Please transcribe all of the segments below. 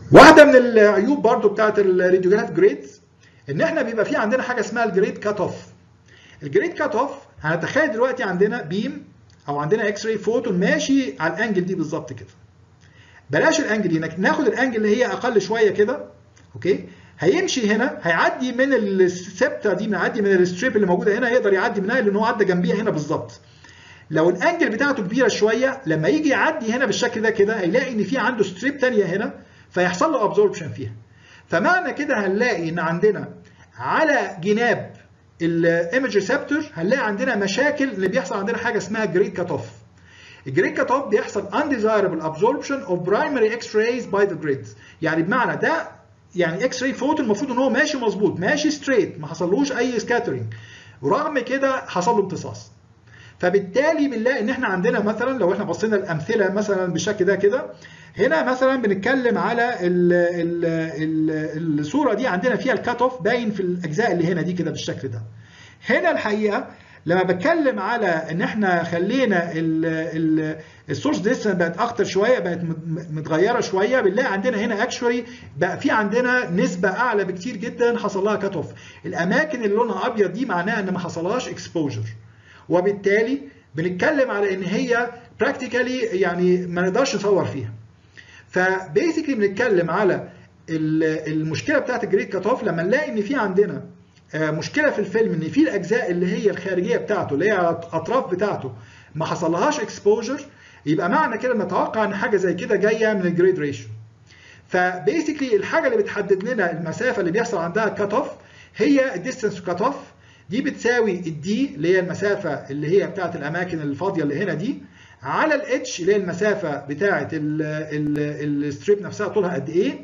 واحده من العيوب برضو بتاعت الراديوجراف جريدز ان احنا بيبقى في عندنا حاجه اسمها الجريد كات اوف الجريد كات اوف هنتخيل دلوقتي عندنا بيم او عندنا اكس راي فوتون ماشي على الانجل دي بالظبط كده بلاش الانجل دي ناخد الانجل اللي هي اقل شويه كده اوكي هيمشي هنا هيعدي من السبته دي معدي من الستريب اللي موجوده هنا يقدر يعدي منها لان هو عدى جنبيها هنا بالظبط لو الانجل بتاعته كبيره شويه لما يجي يعدي هنا بالشكل ده كده هيلاقي ان في عنده ستريب ثانيه هنا فيحصل له ابزوربشن فيها فمعنى كده هنلاقي ان عندنا على جناب الايمج ريسبتور هنلاقي عندنا مشاكل اللي بيحصل عندنا حاجه اسمها جريد كات اوف الجريد كات اوف بيحصل undesirable absorption of primary x-rays by the grids يعني بمعنى ده يعني اكس راي فوتون المفروض ان هو ماشي مظبوط ماشي ستريت ما حصلوش اي سكاترينج ورغم كده حصل له امتصاص فبالتالي بنلاقي ان احنا عندنا مثلا لو احنا بصينا الامثله مثلا بالشكل ده كده هنا مثلا بنتكلم على ال ال ال الصوره دي عندنا فيها الكات اوف باين في الاجزاء اللي هنا دي كده بالشكل ده هنا الحقيقه لما بتكلم على ان احنا خلينا السورس ديستنس بقت اكتر شويه بقت متغيره شويه بنلاقي عندنا هنا اكشولي بقى في عندنا نسبه اعلى بكتير جدا حصل لها كات اوف الاماكن اللي لونها ابيض دي معناها ان ما حصلهاش اكسبوجر وبالتالي بنتكلم على ان هي براكتيكالي يعني ما نقدرش نصور فيها فبيسكلي بنتكلم على المشكله بتاعت الجريد كات اوف لما نلاقي ان في عندنا مشكله في الفيلم ان في الاجزاء اللي هي الخارجيه بتاعته اللي هي الاطراف بتاعته ما حصلهاش اكسبوجر يبقى معنى كده نتوقع ان حاجه زي كده جايه من الجريد ريشيو فبيسكلي الحاجه اللي بتحدد لنا المسافه اللي بيحصل عندها كات اوف هي الديستنس كات اوف دي بتساوي الدي اللي هي المسافه اللي هي بتاعت الاماكن الفاضيه اللي هنا دي على الاتش اللي هي المسافه بتاعت الستريب نفسها طولها قد ايه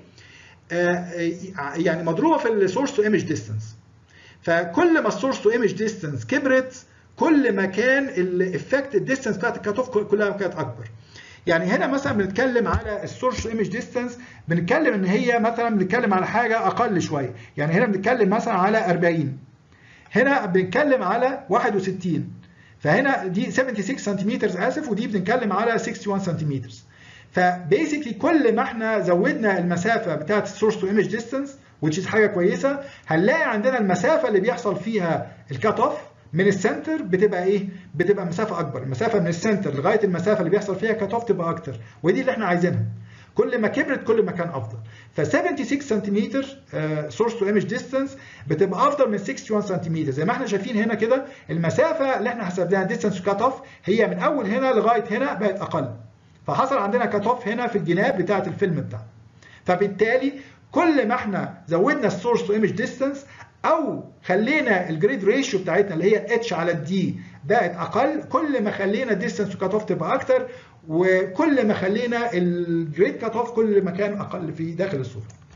يعني مضروبه في السورس تو ايمج ديستنس فكل ما السورس تو ايمج ديستنس كبرت كل ما كان الافكت الديستنس بتاعت الكات اوف كلها كانت اكبر يعني هنا مثلا بنتكلم على السورس ايمج ديستنس بنتكلم ان هي مثلا بنتكلم على حاجه اقل شويه يعني هنا بنتكلم مثلا على 40 هنا بنتكلم على 61 فهنا دي 76 سنتيمتر اسف ودي بنتكلم على 61 سنتيمتر فبيسكلي كل ما احنا زودنا المسافه بتاعت السورس تو ايمج ديستنس which is حاجه كويسه هنلاقي عندنا المسافه اللي بيحصل فيها الكات اوف من السنتر بتبقى ايه؟ بتبقى مسافه اكبر، المسافه من السنتر لغايه المسافه اللي بيحصل فيها كات اوف تبقى اكتر، ودي اللي احنا عايزينها. كل ما كبرت كل ما كان افضل. ف 76 سنتيمتر سورس تو ايمج ديستانس بتبقى افضل من 61 سنتيمتر، زي ما احنا شايفين هنا كده المسافه اللي احنا حسبناها ديستانس كات اوف هي من اول هنا لغايه هنا بقت اقل. فحصل عندنا كات اوف هنا في الجناب بتاعه الفيلم بتاعنا. فبالتالي كل ما احنا زودنا السورس تو ايمج ديستانس او خلينا الجريد ريشيو بتاعتنا اللي هي الاتش على الدي بقت اقل كل ما خلينا الديستانس كات اوف تبقى اكتر وكل ما خلينا الجريد كات اوف كل ما كان اقل في داخل الصوره